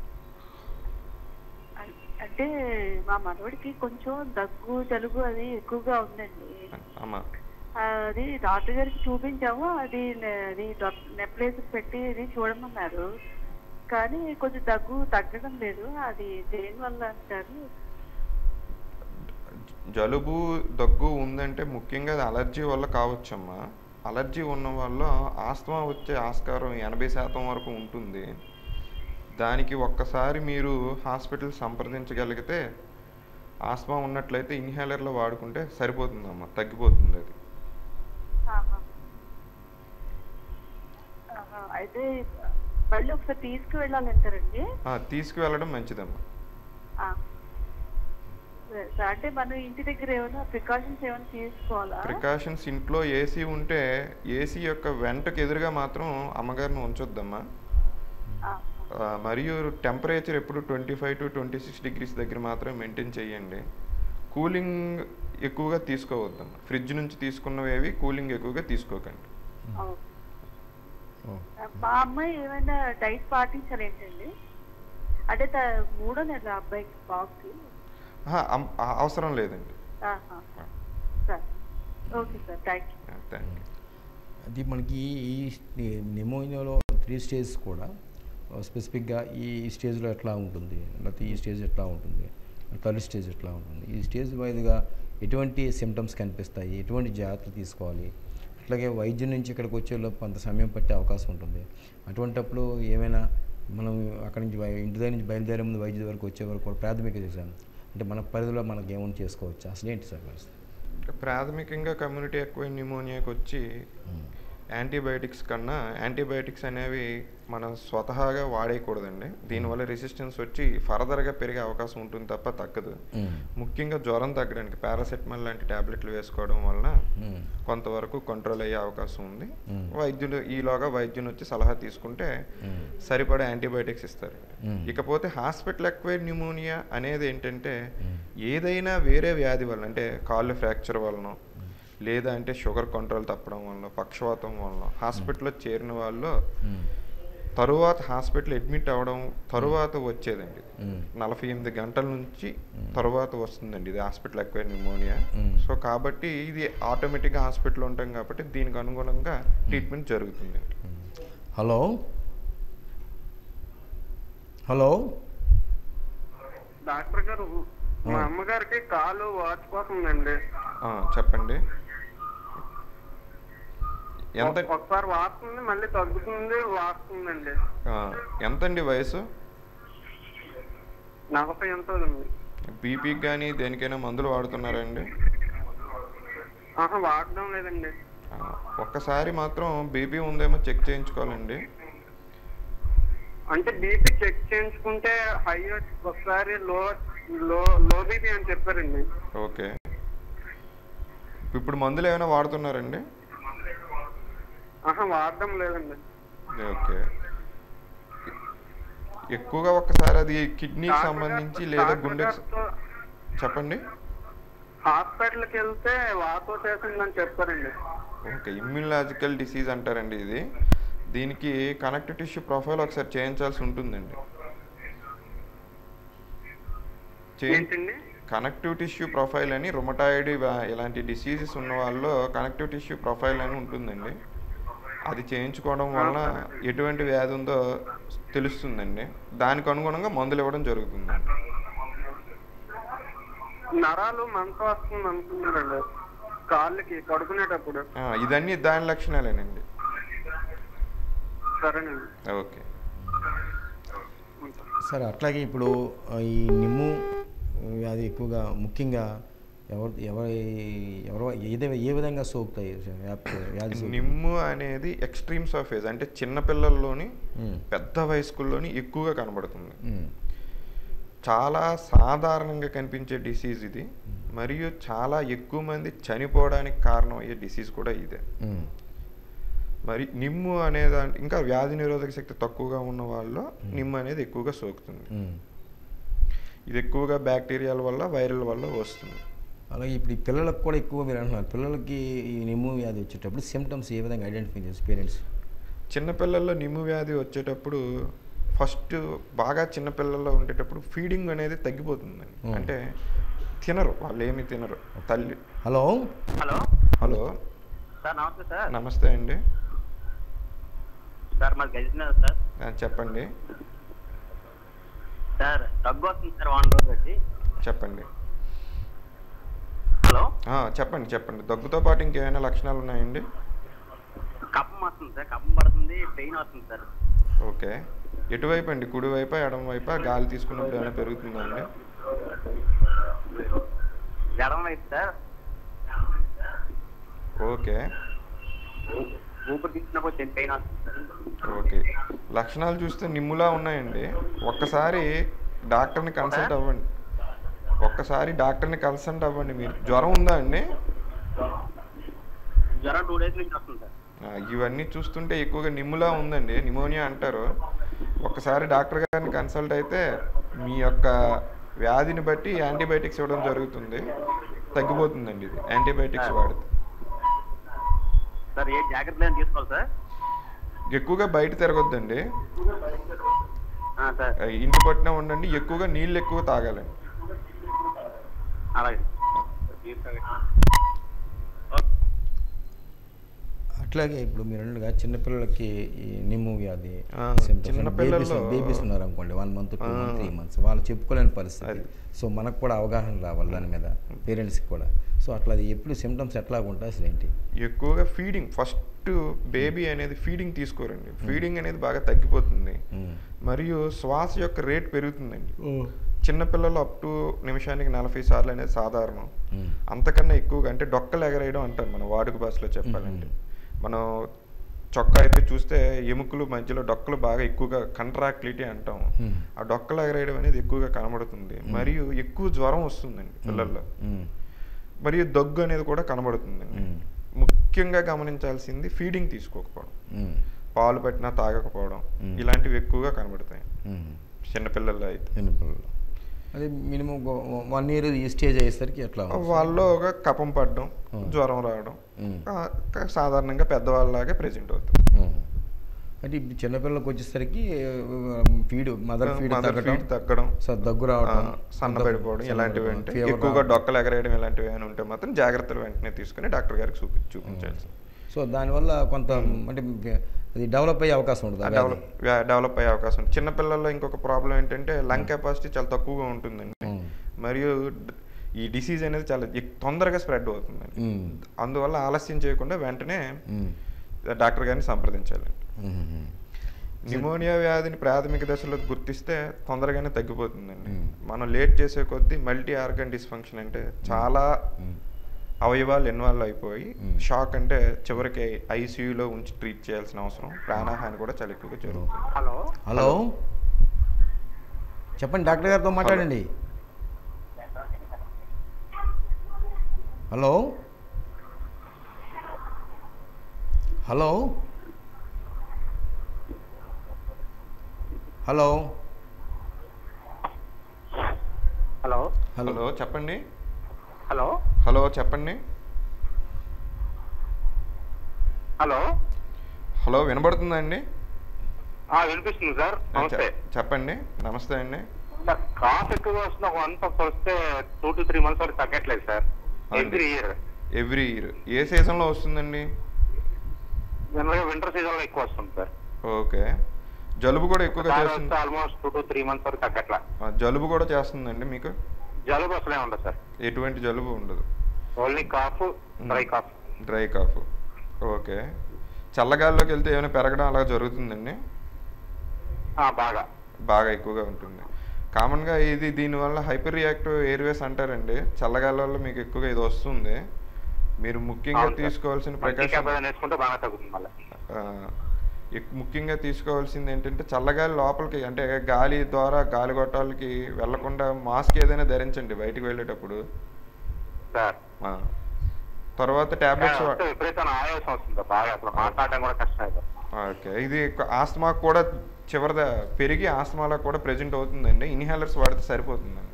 అం- అంటే మా మనవడికి కొంచెం దగ్గు జలుబు అది ఎక్కువగా ఉందండి అమ్మా అది డాక్టర్ గారికి చూపించాము అది నె- అది నెప్లేస్ పెట్టి ఇది చూడమన్నారు కానీ కొంచెం దగ్గు తగ్గడం లేదు అది దేని వల్ల అంటారు జలుబు దగ్గు ఉందంటే ముఖ్యంగా అది అలర్జీ వల్ల కావచ్చమ్మా అలర్జీ ఉన్న వల్ల ఆస్తమా వచ్చే ఆస్కారం ఎనభై శాతం వరకు ఉంటుంది దానికి ఒక్కసారి మీరు హాస్పిటల్ సంప్రదించగలిగితే ఆస్తమా ఉన్నట్లయితే ఇన్హేలర్లో వాడుకుంటే సరిపోతుందమ్మా తగ్గిపోతుంది అది ఆహా. ఆహా. అయితే మళ్ళీ ఒకసారి తీసుకువెళ్ళాలంటారండి ఆ, తీసుకువెళ్ళడం మంచిదమ్మా ఆ. సరే, సరే. అంటే మనం ఇంటి దగ్గర ఏమైనా ప్రికాషన్స్ ఏమైనా తీసుకోవాలా ప్రికాషన్స్ ఇంట్లో ఏసీ ఉంటే ఏసీ యొక్క వెంటకు ఎదురుగా మాత్రం అమ్మగారిని ఉంచొద్దమ్మా ఆ. ఆ, మరియు టెంపరేచర్ ఎప్పుడు twenty five to twenty six degrees దగ్గర మాత్రమే మెయింటైన్ చేయండి కూలింగ్ ఎక్కువగా తీసుకోవద్దమ్మా ఫ్రిడ్జ్ నుంచి తీసుకున్నవేవి కూలింగ్ ఎక్కువగా తీసుకోకండి అవును. ఓ. మా అమ్మాయి ఏమైనా డైట్ పాటించాలి ఏంటండి అంటే త- మూడో నెల అబ్బాయికి బాబుకి ఆహా, అం- ఆ, అవసరం లేదండి ఆహా. సరే okay sir thank you thank you అది మనకి ఈ నిమోనియాలో త్రీ స్టేజ్ కూడా స్పెసిఫిక్గా ఈ స్టేజ్లో ఎట్లా ఉంటుంది లేకపోతే ఈ స్టేజ్ ఎట్లా ఉంటుంది థర్డ్ స్టేజ్ ఎట్లా ఉంటుంది ఈ స్టేజ్ వైజ్గా ఎటువంటి సిమ్టమ్స్ కనిపిస్తాయి ఎటువంటి జాగ్రత్తలు తీసుకోవాలి అట్లాగే వైద్యం నుంచి ఇక్కడికి వచ్చేలోపు కొంత సమయం పట్టే అవకాశం ఉంటుంది అటువంటప్పుడు ఏమైనా మనం అక్కడి నుంచి బయ- ఇంటి దగ్గర నుంచి బయలుదేరే ముందు వైద్యుడి వరకు వచ్చే వరకు కూడా ప్రాథమిక ఎగ్జామ్ అంటే మన పరిధిలో మనకి ఏమైనా చేసుకోవచ్చు అసలు ఏంటి సార్ పరిస్థితి ప్రాథమికంగా కమ్యూనిటీ ఎక్కువ న్యూమోనియాకి వచ్చి యాంటీబయాటిక్స్ కన్నా యాంటీబయాటిక్స్ అనేవి మనం స్వతహాగా వాడేయకూడదండి దీనివల్ల రెసిస్టెన్స్ వచ్చి ఫర్దర్గా పెరిగే అవకాశం ఉంటుంది తప్ప తగ్గదు మ్మ్. ముఖ్యంగా జ్వరం తగ్గడానికి పారాసెటమాల్ లాంటి టాబ్లెట్లు వేసుకోవడం వలన మ్మ్. కొంతవరకు కంట్రోల్ అయ్యే అవకాశం ఉంది మ్మ్. వైద్యులు ఈలోగా వైద్యుని వచ్చి సలహా తీసుకుంటే మ్మ్. సరిపడా యాంటీబయాటిక్స్ ఇస్తారు మ్మ్. ఇకపోతే హాస్పిటల్ ఎక్వైర్డ్ న్యూమోనియా అనేది ఏంటంటే మ్మ్. ఏదైనా వేరే వ్యాధి వలన అంటే కాళ్ళు ఫ్రాక్చర్ వలన లేదా అంటే షుగర్ కంట్రోల్ తప్పడం వలన పక్షవాతం వలన హాస్పిటల్లో చేరిన వాళ్ళు మ్మ్. తరువాత హాస్పిటల్ అడ్మిట్ అవ్వడం తరువాత వచ్చేదండి మ్మ్. నలభై ఎనిమిది గంటల నుంచి తరువాత వస్తుందండి ఇది హాస్పిటల్ ఎక్కువ న్యూమోనియా మ్మ్. సో కాబట్టి ఇది ఆటోమేటిక్గా హాస్పిటల్ ఉంటాం కాబట్టి దీనికి అనుగుణంగా ట్రీట్మెంట్ జరుగుతుంది హలో హలో డాక్టర్ గారు మా అమ్మగారికి కాలు వాచిపోతుందండి చెప్పండి ఎంత ఒక- ఒకసారి వాస్తుంది మళ్ళీ తగ్గుతుంది వాస్తుందండి ఆ, ఎంతండి వయసు నలభై ఉంటుందండి బీపీకి కానీ దేనికైనా మందులు వాడుతున్నారండి ఆహా వాడడం లేదండి ఆ, ఒక్కసారి మాత్రం బీపీ ఉందేమో చెక్ చేయించుకోవాలండి అంటే బీపీ చెక్ చేయించుకుంటే హై ఒకసారి లో లో లో బీపీ అని చెప్పారండి ఓకే ఇప్పుడు మందులు ఏమైనా వాడుతున్నారండి ఆహా వాడడం లేదండి ఓకే ఎక్కువగా ఒక్కసారి అది కిడ్నీకి డాక్టర్ సంబంధించి గారు- లేదా డాక్టర్ గుండె గారితో చెప్పండి హాస్పిటల్కి వెళ్తే వాతో చేసిందని చెప్పారండి ఓకే ఇమ్యూనలాజికల్ డిసీజ్ అంటారండి ఇది దీనికి కనెక్టివ్ టిష్యూ ప్రొఫైల్ ఒకసారి చేయించాల్సి ఉంటుందండి చేయి ఏంటండి కనెక్టివ్ టిష్యూ ప్రొఫైల్ అని రుమటాయిడ్ ఇలాంటి డిసీజెస్ ఉన్న వాళ్ళు కనెక్టివ్ టిష్యూ ప్రొఫైల్ అని ఉంటుందండి అది చేయించుకోవడం వలన ఎటువంటి వ్యాధి ఉందో తెలుస్తుందండి దానికి అనుగుణంగా మందులు ఇవ్వడం జరుగుతుందండి నరాలు మంట వస్తుంది అనుకున్నారండి కాళ్ళకి పడుకునేటప్పుడు ఆ, ఇదన్నీ దాని లక్షణాలేనండి సరేనండి ఓకే సరే అట్లాగే ఇప్పుడు ఆ, ఈ నిమ్ము వ్యాధి ఎక్కువగా ముఖ్యంగా ఎవరు ఎవరి ఎవరు ఏదే ఏ విధంగా సోకుతాయి వ్యాప్తి వ్యాధి సోకుతాయి? నిమ్ము అనేది ఎక్స్ట్రీమ్స్ ఆఫ్ ఏజ్ అంటే చిన్న పిల్లల్లోని మ్మ్. పెద్ద వయస్కుల్లోని ఎక్కువగా కనబడుతుంది మ్మ్. చాలా సాధారణంగా కనిపించే డిసీజ్ ఇది మరియు చాలా ఎక్కువ మంది చనిపోవడానికి కారణం అయ్యే డిసీజ్ కూడా ఇదే మ్మ్. మరి నిమ్ము అనేదాంట్ ఇంకా వ్యాధి నిరోధక శక్తి తక్కువగా ఉన్న వాళ్ళలో నిమ్ము అనేది ఎక్కువగా సోకుతుంది మ్మ్. ఇది ఎక్కువగా బ్యాక్టీరియాల వల్ల వైరల్ వల్ల వస్తుంది అలాగే ఇప్పుడు ఈ పిల్లలకు కూడా ఎక్కువ మీరు అంటున్నారు పిల్లలకి ఈ నిమ్ము వ్యాధి వచ్చేటప్పుడు సిమ్టమ్స్ ఏ విధంగా ఐడెంటిఫై చేసి పేరెంట్స్ చిన్నపిల్లల్లో నిమ్ము వ్యాధి వచ్చేటప్పుడు ఫస్ట్ బాగా చిన్నపిల్లల్లో ఉండేటప్పుడు ఫీడింగ్ అనేది తగ్గిపోతుందండి Hmm. అంటే తినరు వాళ్ళు ఏమి తినరు తల్లి హలో హలో హలో సార్ నమస్తే సార్ నమస్తే అండి సార్ మాది గజనగర్ సార్ ఆ, చెప్పండి సార్ దగ్గు వస్తుంది సార్ వన్ రోజు వచ్చి చెప్పండి హలో ఆ, చెప్పండి చెప్పండి దగ్గుతో పాటు ఇంకేమైనా లక్షణాలు ఉన్నాయండి కప్పం వస్తుంది సార్ కప్పం పడుతుంది పెయిన్ వస్తుంది సార్ ఓకే ఎటువైపు అండి కుడివైపా ఎడమ వైపా గాలి తీసుకున్నప్పుడు ఏమైనా పెరుగుతుందా అండి జ్వరం అయితే సార్ ఓకే ఊ- ఊపిరి తీసుకున్నప్పుడు కొంచెం పెయిన్ వస్తుంది సార్ ఓకే లక్షణాలు చూస్తే నిమ్ములా ఉన్నాయండి ఒక్కసారి డాక్టర్ని కన్సల్ట్ అవ్వండి ఒక్కసారి డాక్టర్ని కన్సల్ట్ అవ్వండి మీరు జ్వరం ఉందా అండి జ్వరం టూ డేస్ నుంచి వస్తుంది సార్ ఆ, ఇవన్నీ చూస్తుంటే ఎక్కువగా నిమ్ములా ఉందండి నిమోనియా అంటారు ఒక్కసారి డాక్టర్ గారిని కన్సల్ట్ అయితే మీ యొక్క వ్యాధిని బట్టి యాంటీబయాటిక్స్ ఇవ్వడం జరుగుతుంది తగ్గిపోతుందండి ఇది యాంటీబయాటిక్స్ వాడితే సార్ ఏ జాగ్రత్తలు ఏమైనా తీసుకోవాలి సార్ ఎక్కువగా బయట తిరగొద్దండి ఆ, సార్ ఆ, ఇంటి పట్టున ఉండండి ఎక్కువగా నీళ్ళు ఎక్కువ తాగాలండి అలాగే అట్లాగే ఇప్పుడు మీరు అన్నట్టుగా చిన్నపిల్లలకి ఈ నిమ్ము వ్యాధి ఆ, symptoms చిన్న అంటే babies- పిల్లల్లో- బేబీస్ ఉన్నారు అనుకోండి వన్ మంత్ టూ మంత్ ఆ. త్రీ మంత్స్ వాళ్ళు చెప్పుకోలేని పరిస్థితి అది. సో మనకు కూడా అవగాహన రావాలి దాని మీద పేరెంట్స్కి కూడా సో అట్లా అది ఎప్పుడు సిమ్టమ్స్ ఎట్లా ఉంటాయి అసలు ఏంటి ఎక్కువగా ఫీడింగ్ ఫస్ట్ బేబీ అనేది ఫీడింగ్ తీసుకోరండి ఫీడింగ్ అనేది బాగా తగ్గిపోతుంది మ్మ్. మరియు శ్వాస యొక్క రేట్ పెరుగుతుందండి చిన్నపిల్లలు అప్ టు నిమిషానికి నలభై సార్లు అనేది సాధారణం మ్మ్. అంతకన్నా ఎక్కువగా అంటే డొక్కలు ఎగరేయడం అంటారు మన వాడుక భాషలో చెప్పాలంటే మనం చొక్కా అయితే చూస్తే ఎముకలు మధ్యలో డొక్కలు బాగా ఎక్కువగా కంట్రాక్టిలిటీ అంటాం మ్మ్. ఆ డొక్కలు ఎగరేయడం అనేది ఎక్కువగా కనబడుతుంది మరియు ఎక్కువ జ్వరం వస్తుందండి పిల్లల్లో మ్మ్. మరియు దగ్గు అనేది కూడా కనబడుతుందండి మ్మ్. ముఖ్యంగా గమనించాల్సింది ఫీడింగ్ తీసుకోకపోవడం మ్మ్. పాలు పెట్టినా తాగకపోవడం మ్మ్. ఇలాంటివి ఎక్కువగా కనబడతాయి మ్మ్. చిన్నపిల్లల్లో అయితే చిన్నపిల్లలు అది మినిమం వన్ ఇయర్ ఈ స్టేజ్ అయ్యేసరికి ఎట్లా ఉంటుంది? వాళ్ళు ఒక కపం పడడం మ్మ్. జ్వరం రావడం మ్మ్. ఆ, క- సాధారణంగా పెద్దవాళ్ళలాగే ప్రెజెంట్ అవుతుంది మ్మ్. అంటే ఇప్పుడు చిన్నపిల్లలకు వచ్చేసరికి ఫీడ్ మదర్ ఫీడ్ మదర్ తగ్గడం ఫీడ్ తగ్గడం సో దగ్గు ఆ, రావడం సన్నబడిపోవడం ఇలాంటివి అంటే fever ఎక్కువగా రావడం. డొక్కలు ఎగరేయడం ఇలాంటివి ఏమైనా ఉంటే మాత్రం జాగ్రత్తలు వెంటనే తీసుకుని డాక్టర్ గారికి చూపి చూపించాల్సి సో దానివల్ల కొంత అంటే అది డెవలప్ అయ్యే అవకాశం ఉంటుంది ఆ వ్యాధి. డెవలప్ వ్యా- డెవలప్ అయ్యే అవకాశం ఉంది చిన్నపిల్లల్లో ఇంకొక ప్రాబ్లం ఏంటంటే లంగ్ కెపాసిటీ చాలా తక్కువగా ఉంటుందండి మ్మ్. మరియు డ్- ఈ డిసీజ్ అనేది చాలా ఎక్- తొందరగా స్ప్రెడ్ అవుతుందండి మ్మ్. అందువల్ల ఆలస్యం చేయకుండా వెంటనే మ్మ్. డాక్టర్ గారిని సంప్రదించాలండి మ్మ్. న్యూమోనియా వ్యాధిని ప్రాథమిక దశలో గుర్తిస్తే తొందరగానే తగ్గిపోతుందండి మ్మ్. మనం లేట్ చేసే కొద్దీ మల్టీ ఆర్గన్ డిస్ఫంక్షన్ అంటే చాలా మ్మ్. అవయవాలు ఇన్వాల్వ్ అయిపోయి మ్మ్. షాక్ అంటే చివరికి ఐసీయూలో ఉంచి ట్రీట్ చేయాల్సిన అవసరం ప్రాణహాని కూడా చాలా ఎక్కువగా జరుగుతుంది హలో హలో చెప్పండి డాక్టర్ గారితో మాట్లాడండి hello hello hello hello hello hello చెప్పండి హలో హలో చెప్పండి హలో హలో వినబడుతుందా అండి ఆ, వినిపిస్తుంది సార్ ఆ, నమస్తే చె- చెప్పండి నమస్తే అండి సార్ కాఫ్ ఎక్కువగా వస్తుంది ఒక వన్ మంత్ వస్తే టూ టు త్రీ మంత్స్ వరకు తగ్గట్లేదు sir every year every year ఏ సీజన్లో వస్తుందండి జనరల్గా వింటర్ సీజన్ లో ఎక్కువ వస్తుంది సార్ ఓకే జలుబు కూడా ఎక్కువగా చేస్తుంది almost two to three months వరకు తగ్గట్లా ఆ, జలుబు కూడా చేస్తుందండి మీకు జలుబు అసలే ఉండదు సార్ ఎటువంటి జలుబు ఉండదు only cough dry cough dry cough okay చల్లగాల్లోకి వెళ్తే ఏమైనా పెరగడం అలా జరుగుతుందండి బాగా బాగా ఎక్కువగా ఉంటుంది కామన్గా ఇది దీనివల్ల హైపర్ రియాక్టివ్ ఎయిర్వేస్ అంటారండి చల్లగాలి వల్ల మీకు ఎక్కువగా ఇది వస్తుంది మీరు ముఖ్యంగా అవును సార్. తీసుకోవాల్సిన మంచి ప్రికాషన్ క్యాప్ ఏదైనా వేసుకుంటే బాగా తగ్గుతుంది మళ్ళీ ఆ, ఎక్- ముఖ్యంగా తీసుకోవాల్సింది ఏంటంటే చల్లగాలి లోపలికి అంటే గాలి ద్వారా గాలి గొట్టాలకి వెళ్లకుండా మాస్క్ ఏదైనా ధరించండి బయటికి వెళ్ళేటప్పుడు సార్ ఆ. తర్వాత ట్యాబ్లెట్స్ వస్తే విపరీతమైన ఆయాసం వస్తుంది సార్ బాగా అసలు మాట్లాడడం కూడా కష్టం అయిపోతుంది ఓకే ఇది ఆస్తమా కూడా చివరిదా పెరిగి ఆస్తమాలో కూడా ప్రెజెంట్ అవుతుందండి ఇన్హేలర్స్ వాడితే సరిపోతుందండి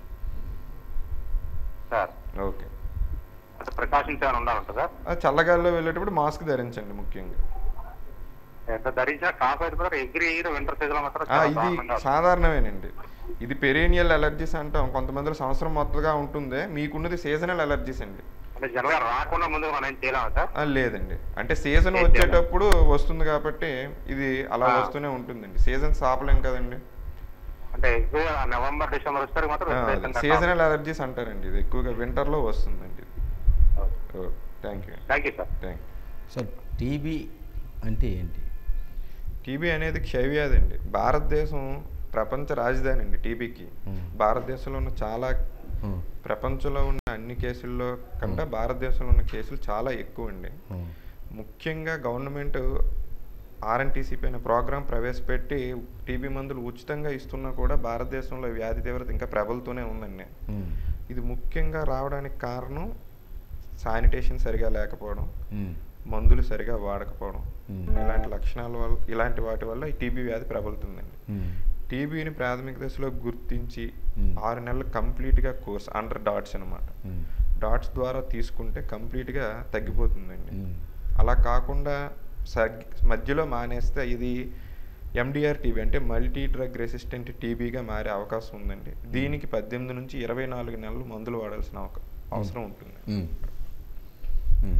సార్ ఓకే అంటే ప్రికాషన్స్ ఏమైనా ఉండాలంట సార్ ఆ చల్లగాలిలో వెళ్ళేటప్పుడు మాస్క్ ధరించండి ముఖ్యంగా ఎంత ధరించినా కాఫ్ అయితే కూడా ఎవ్రీ ఇయర్ వింటర్ సీజన్ లో మాత్రం ఆ, చాలా ఇది దారుణంగా ఉంది. సాధారణమేనండి ఇది పెరేనియల్ అలర్జీస్ అంటాం కొంతమందిలో సంవత్సరం మొత్తగా ఉంటుంది మీకున్నది సీజనల్ అలర్జీస్ అండి అంటే జనరల్ గా రాకుండా ముందు మనం ఏం చేయలేము సార్ ఆ, లేదండి అంటే సీజన్ ఏం వచ్చేటప్పుడు వస్తుంది కాబట్టి ఇది అలా ఆ. వస్తూనే ఉంటుందండి సీజన్ ఆపలేం కదండి అంటే ఎక్కువ నవంబర్ డిసెంబర్ వచ్చేసరికి మాత్రం విపరీతంగా సీజనల్ అలర్జీస్ అంటారండి ఇది ఎక్కువగా వింటర్లో వస్తుందండి thank you thank you sir thank sir TB అంటే ఏంటి టీబీ అనేది క్షయవ్యాధి అండి భారతదేశం ప్రపంచ రాజధాని అండి టీబీకి Hmm. భారతదేశంలో ఉన్న చాలా ఉమ్, ప్రపంచంలో ఉన్న అన్ని కేసుల్లో కంటే భారతదేశంలో ఉన్న కేసులు చాలా ఎక్కువ అండి ఉమ్, ముఖ్యంగా గవర్నమెంట్ ఆర్ఎన్టీసీ పైన ప్రోగ్రాం ప్రవేశపెట్టి టీబీ మందులు ఉచితంగా ఇస్తున్నా కూడా భారతదేశంలో ఈ వ్యాధి తీవ్రత ఇంకా ప్రబలుతూనే ఉందండి ఉమ్, ఇది ముఖ్యంగా రావడానికి కారణం శానిటేషన్ సరిగా లేకపోవడం ఉమ్, మందులు సరిగా వాడకపోవడం ఉమ్, ఇలాంటి లక్షణాల వల్ల ఇలాంటి వాటి వల్ల ఈ టీబీ వ్యాధి ప్రబలుతుందండి ఉమ్, టీబీని ప్రాథమిక దశలో గుర్తించి Hmm. ఆరు నెలలు కంప్లీట్గా కోర్స్ అండర్ డాట్స్ అనమాట ఉమ్, డాట్స్ ద్వారా తీసుకుంటే కంప్లీట్గా తగ్గిపోతుందండి ఉమ్, అలా కాకుండా సగ్ మధ్యలో మానేస్తే ఇది ఎండిఆర్ టీబీ అంటే మల్టీ డ్రగ్ రెసిస్టెంట్ టీబీగా మారే అవకాశం ఉందండి దీనికి పద్దెనిమిది నుంచి ఇరవై నాలుగు నెలలు మందులు వాడాల్సిన అవక- అవసరం ఉంటుంది ఉమ్, ఉమ్.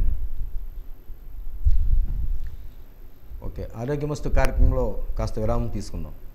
ఓకే ఆరోగ్యమస్తు కార్యక్రమంలో కాస్త విరామం తీసుకుందాం